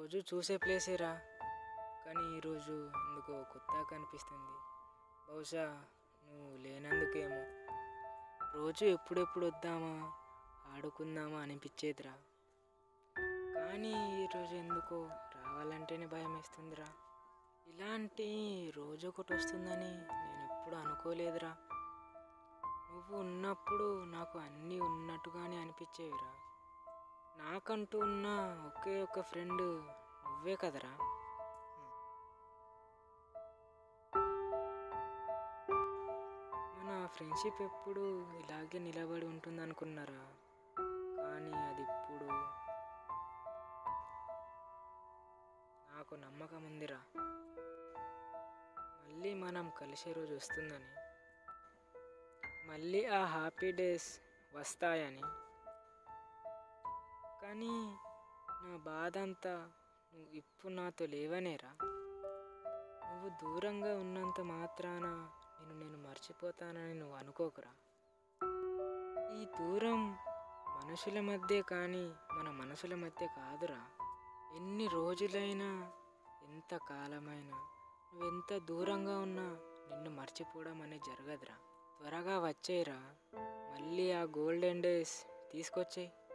రోజు చూసే ప్లేసేరా కానీ ఈరోజు ఎందుకో కొత్తగా కనిపిస్తుంది బహుశా నువ్వు లేనందుకేమో రోజు ఎప్పుడెప్పుడు వద్దామా ఆడుకుందామా అనిపించేదిరా కానీ ఈరోజు ఎందుకో రావాలంటేనే భయం వేస్తుందిరా ఇలాంటి రోజు ఒకటి వస్తుందని నేను ఎప్పుడు అనుకోలేదురా నువ్వు ఉన్నప్పుడు నాకు అన్నీ ఉన్నట్టుగానే అనిపించేవిరా నాకంటూ ఉన్న ఒకే ఒక ఫ్రెండ్ నువ్వే కదరా మన ఫ్రెండ్షిప్ ఎప్పుడు ఇలాగే నిలబడి ఉంటుంది అనుకున్నారా కానీ అది ఇప్పుడు నాకు నమ్మకం ఉందిరా మళ్ళీ మనం కలిసే రోజు వస్తుందని మళ్ళీ ఆ హ్యాపీ డేస్ వస్తాయని కానీ నా బాధ అంతా నువ్వు ఇప్పుడు నాతో లేవనేరా నువ్వు దూరంగా ఉన్నంత మాత్రాన నేను నేను మర్చిపోతానని నువ్వు అనుకోకురా ఈ దూరం మనుషుల మధ్య కానీ మన మనసుల మధ్య కాదురా ఎన్ని రోజులైనా ఎంత కాలమైనా నువ్వెంత దూరంగా ఉన్నా నిన్ను మర్చిపోవడం అనేది జరగదురా త్వరగా వచ్చేయరా మళ్ళీ ఆ గోల్డెన్ డేస్ తీసుకొచ్చేయి